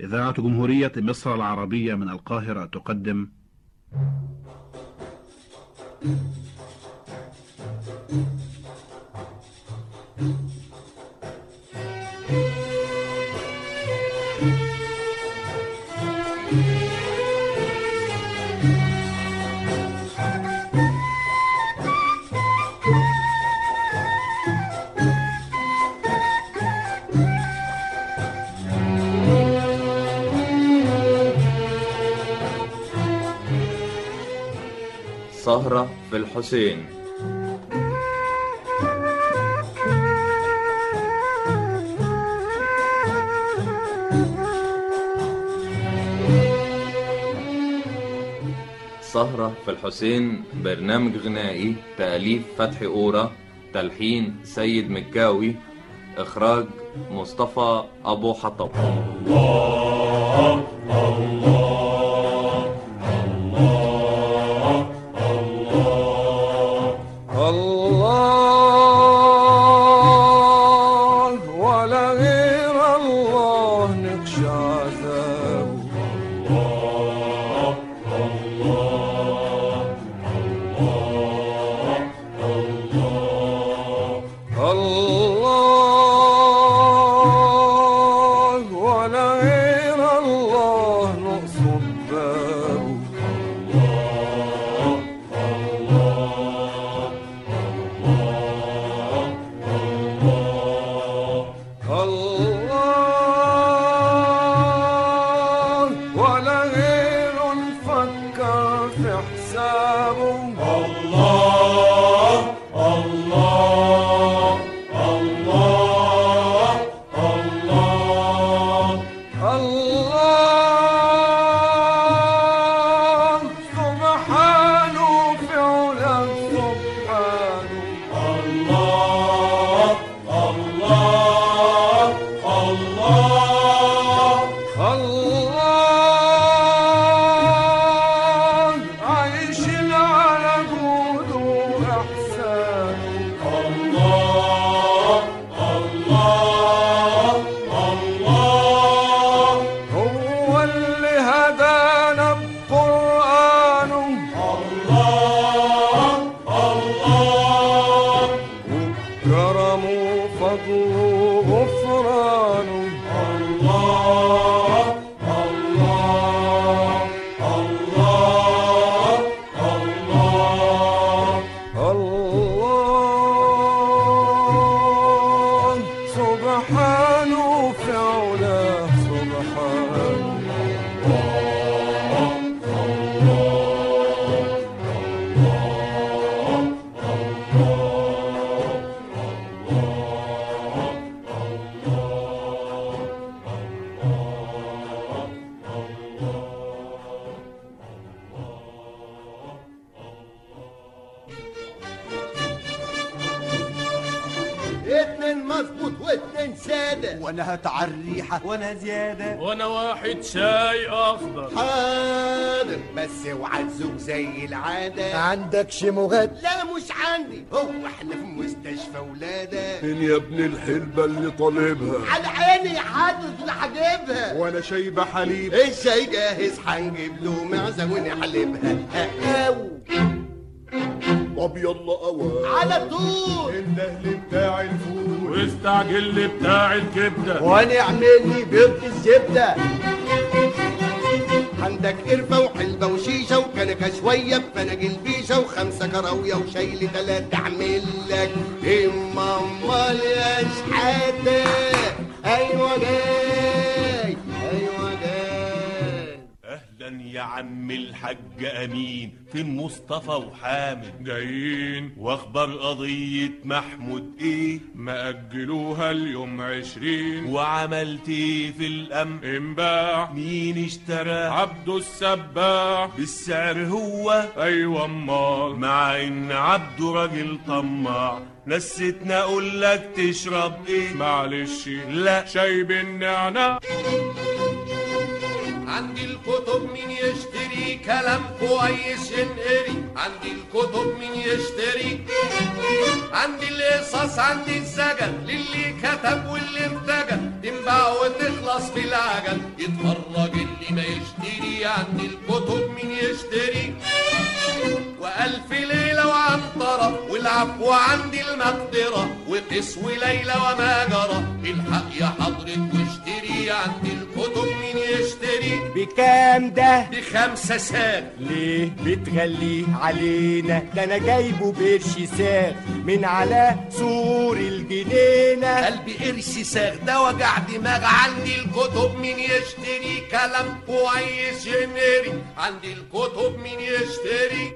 إذاعة جمهورية مصر العربية من القاهرة تقدم سهرة في الحسين سهرة في الحسين برنامج غنائي تأليف فتحي أورا تلحين سيد مكاوي إخراج مصطفى أبو حطب الله ولا غير الله نخشى عذابه الله ولا غير الله نقصد بابه الله ولا غير نفكر في حسابه الله الله الله الله الله سبحانه في علاه سبحانه الله الله الله الله عايش على جوده وإحسانه الله الله الله هو اللي هدانا بقرآنه الله الله وكرمه فضله غفرانه الله الله الله الله الله سبحانه في علاه سبحانه اتنين مظبوط واتنين سادة وانا هتعريحة وانا زيادة وانا واحد شاي اخضر حاضر بس اوعى تزوج زي العادة عندك شموغات لا مش عندي هو احنا في مستشفى ولادة مين يا ابن الحلبة اللي طالبها على عيني حاطط اللي هجيبها وانا شايبة حليب الشاي جاهز هنجيب له معزة ونحلبها أو طب يلا قوى على طول الدهل بتاع الفول واستعجل لي بتاع الكبده ونعمل لي بيض الزبدة عندك قرفة وحلبة وشيشة وكنكة شوية بفناجيل بيشة وخمسة كراوية وشاي لتلاتة أعمل لك إما أمال يا شحاتة أيوة جاي أيوة جاي اهلا يا عم الحاج امين فين مصطفى وحامد جايين واخبار قضية محمود ايه مأجلوها اليوم عشرين وعملت ايه في الامن انباع مين اشترى عبده السباع بالسعر هو ايوه امال مع ان عبده راجل طماع نسيتنا اقول لك تشرب ايه معلش لا شاي بالنعناع عندي الكتب مين يشتري يشتري كلام كويس ينقري عندي الكتب مين يشتري عندي القصص عندي السجن للي كتب واللي ارتجل تنباع وتخلص في العجل يتفرج اللي ما يشتري عندي الكتب مين يشتري وألف ليلة وعنطرة والعفو عندي المقدرة وقس وليلة وما جرى الحق يا حضرة واشتري عندي الكتب مين يشتري بكام ده بخمسة ساغ ليه بتغليه علينا ده انا جايبه بقرش ساغ من على سور الجنينة قلبي قرش ساغ ده وجع دماغ عندي الكتب مين يشتري كلام كويس ينري عندي الكتب مين يشتري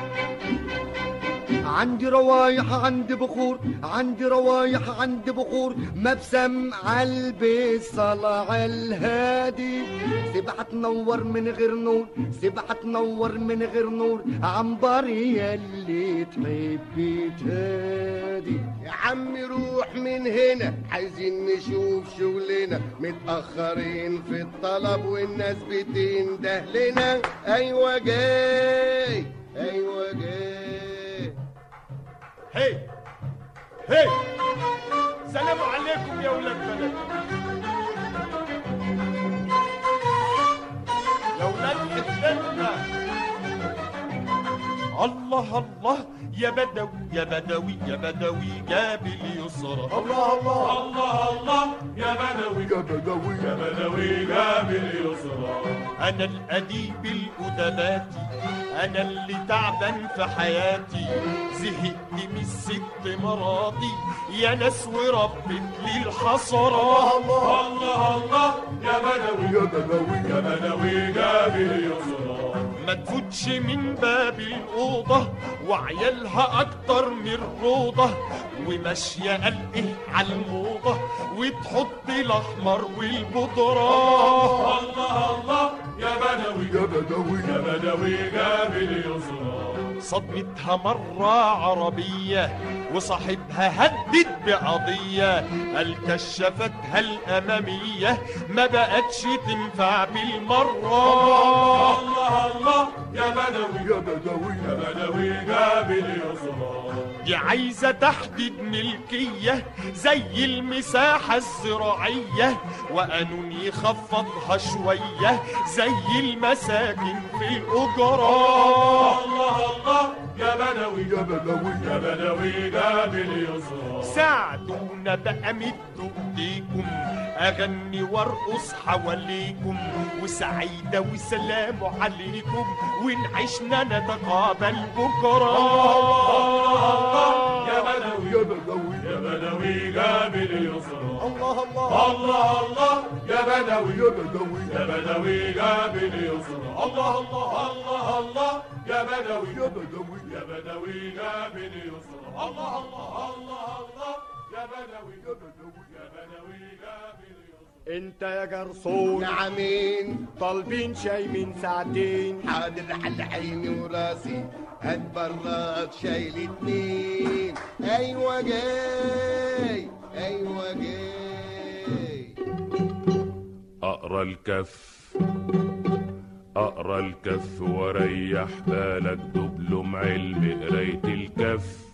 عندي روايح عندي بخور عندي روايح عندي بخور مبسم عالبي صلع الهادي سبعة تنور من غير نور سبعة تنور من غير نور عنبر يلي تحبي تهادي يا عم روح من هنا عايزين نشوف شغلنا متأخرين في الطلب والناس بتنده لنا أيوة جاي أيوة جاي هي هي سلام عليكم يا ولاد بلد يا ولاد حتتنا الله الله يا بدوي يا بدوي يا بدوي جاب اليسرى الله الله الله الله يا بدوي يا بدوي يا بدوي جاب اليسرى انا الاديب الادباتي انا اللي تعبان في حياتي زهقت من الست مراضي يا ناس وربت لي الحصرات الله الله يا بدوي يا بدوي يا بدوي جاب اليسرى ما تفوتش من باب الأوضة وعيالها أكتر من روضة وماشية قال إيه على الموضة وتحط الأحمر والبودرة الله الله يا بدوي يا بدوي يا بدوي جاب اليسرى صدمتها مرة عربية وصاحبها هدد بقضية قال كشفتها الأمامية ما بقتش تنفع بالمرة الله الله يا بدوي يا بدوي يا بدوي جاب اليسرى دي عايزة تحديد ملكية زي المساحة الزراعية وقانون يخفضها شوية زي المساكن في الأجرة الله الله يا بدوي يا بدوي يا بدوي جاب اليسرى ساعدونا بقى مدوا ايديكم اغني وارقص حواليكم وسعيدة وسلام عليكم ونعيشنا نتقابل بكرة يا بدوي يا بدوي يا بدوي جاب اليسرى الله الله الله الله يا بدوي يا بدوي يا بدوي جاب اليسرى الله الله الله الله يا بدوي يا بدوي يا بدوي جاب اليسرى الله الله الله الله يا بدوي يا بدوي يا بدوي جاب اليسرى انت يا جرسون نعمين طالبين شاي من ساعتين حاضر على عيني وراسي هات براد شايل اتنين ايوه جاي ايوه جاي اقرا الكف اقرا الكف وريح بالك دبلم علم قرايه الكف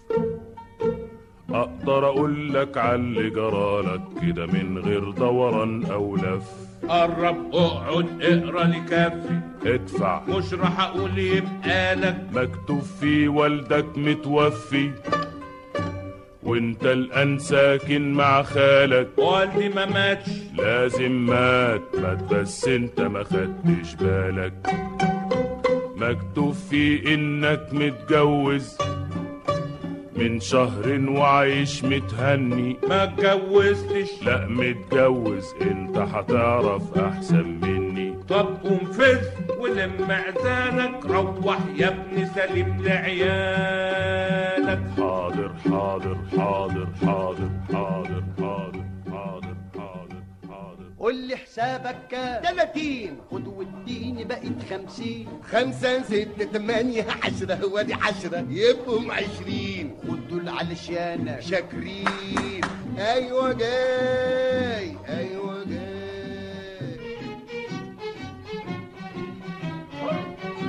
اقدر اقول لك على اللي جرالك كده من غير دوران او لف قرب اقعد اقرا لكفي ادفع مش راح اقول يبقى لك مكتوب فيه والدك متوفي وانت الان ساكن مع خالك والدي ما ماتش لازم مات مات بس انت ما خدتش بالك مكتوب فيه انك متجوز من شهر وعايش متهني ما اتجوزتش لا متجوز انت هتعرف احسن مني طب قوم فز ولم معزانك روح يا ابني سلم لعيالك حاضر حاضر حاضر حاضر حاضر حاضر حاضر حاضر حاضر قول لي حسابك كام تلاتين خد واديني بقت خمسين خمسة ستة تمانية عشرة وادي عشرة يبقوا عشرين خد دول علشانك شاكرين ايوه جاي ايوه جاي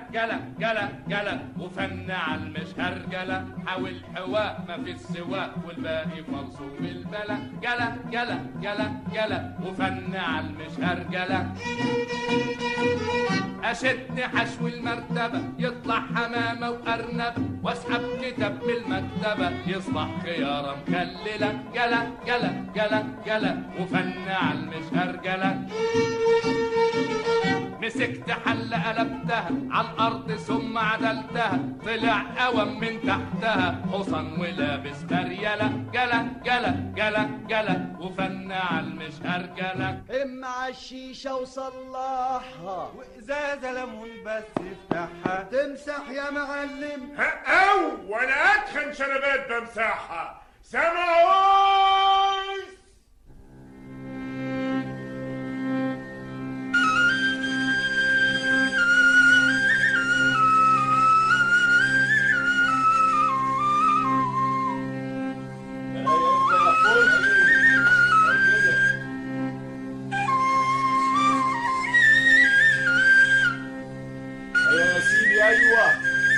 جلا جلا جلا وفن على المشهرجلة حاول حواء ما في السواق والباقي فلصو بالبلا جلا جلا جلا جلا وفن على المشهرجلة اشد حشو المرتبة يطلع حمامة وارنبة واسحب كتاب من المكتبة يصبح خيارة مخللة جلا جلا جلا جلا وفن على المشهرجلة مسكت حلة قلبتها على الأرض ثم عدلتها طلع قوم من تحتها حصن ولابس مريلة جلا جلا جلا جلا وفن على المشهرجلة مع الشيشة وصلحها وإزازة ليمون بس افتحها تمسح يا معلم أو وأنا أدخن شنبات بمسحها سمعوز ايوه يا سيدي ايوه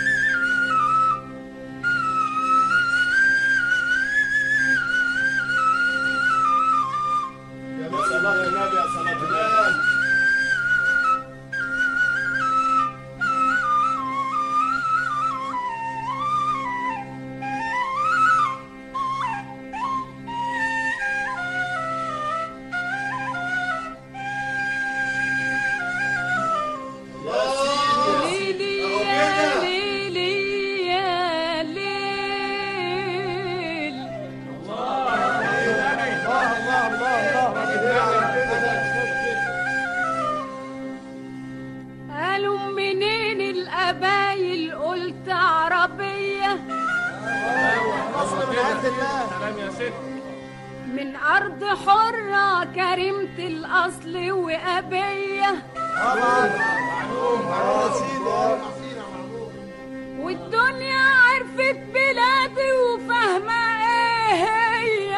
يا صلاة النبي يا صلاة النبي ليلي يا ليلي يا ليل قالوا منين القبايل قلت عربية سلام يا ست من أرض حرة كريمة الأصل وأبية والدنيا عرفت بلادي وفاهمة ايه هي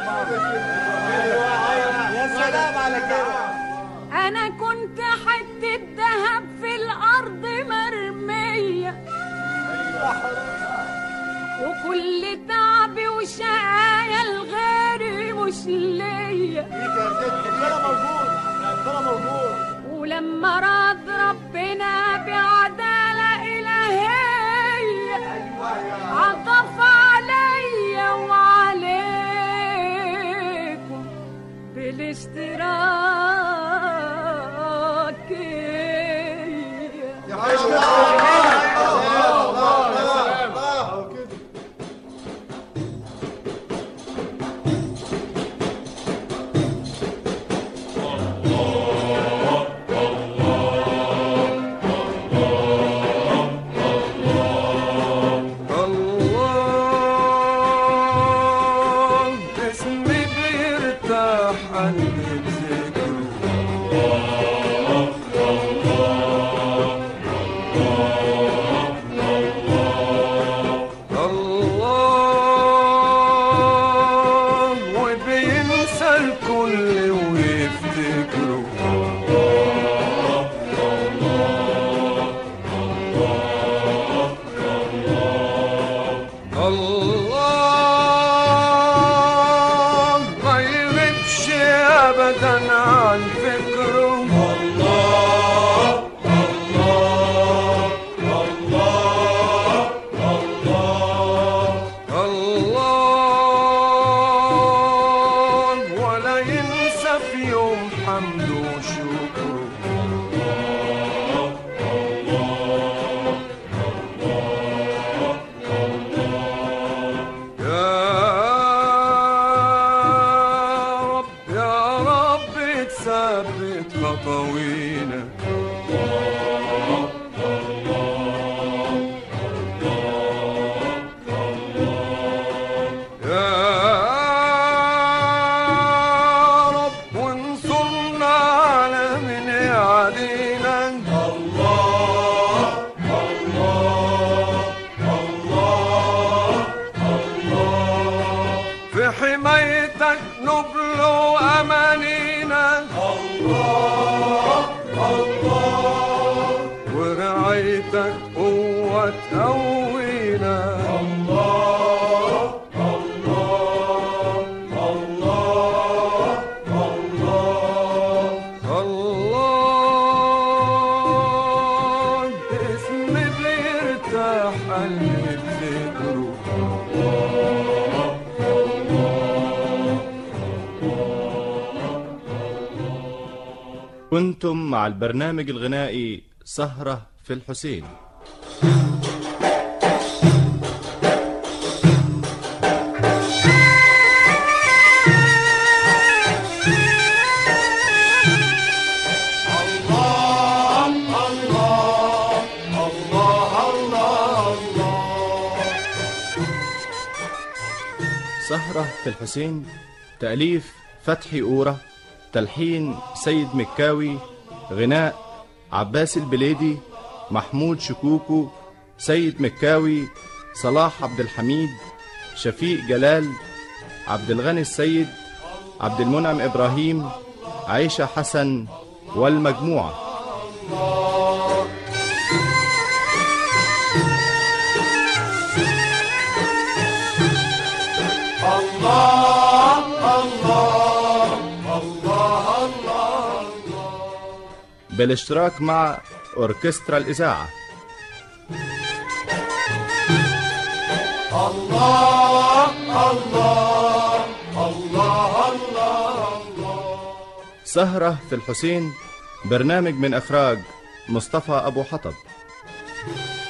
يا سلام على كده انا كنت حتة دهب في الارض مرمية وكل تعبي وشقايا الغيري مش ليا ربنا موجود ربنا موجود ولما راد ربنا بعدالة إلهية عطف عليا وعليكم بالاشتراكية الله اسمي بيرتاح عندي بذكره الله وبينسى الكل ويفتكره الله ما يغيبش ابدا عن فكره الله الله الله الله الله ولا ينسى في يوم حمده وشكره يا رب يا رب تثبت خطوينا يا رب وانصرنا على من يعادينا الله الله الله الله في حمايتك نبلو أمانينا الله الله تقوينا الله الله الله الله الله اسم بيرتاح قلبي بذكره كنتم مع البرنامج الغنائي سهرة في الحسين سهرة في الحسين تأليف فتحي أورة تلحين سيد مكاوي غناء عباس البليدي محمود شكوكو سيد مكاوي صلاح عبد الحميد شفيق جلال عبد الغني السيد عبد المنعم إبراهيم عيشة حسن والمجموعة بالاشتراك مع أوركسترا الإذاعة سهرة في الحسين برنامج من إخراج مصطفى أبو حطب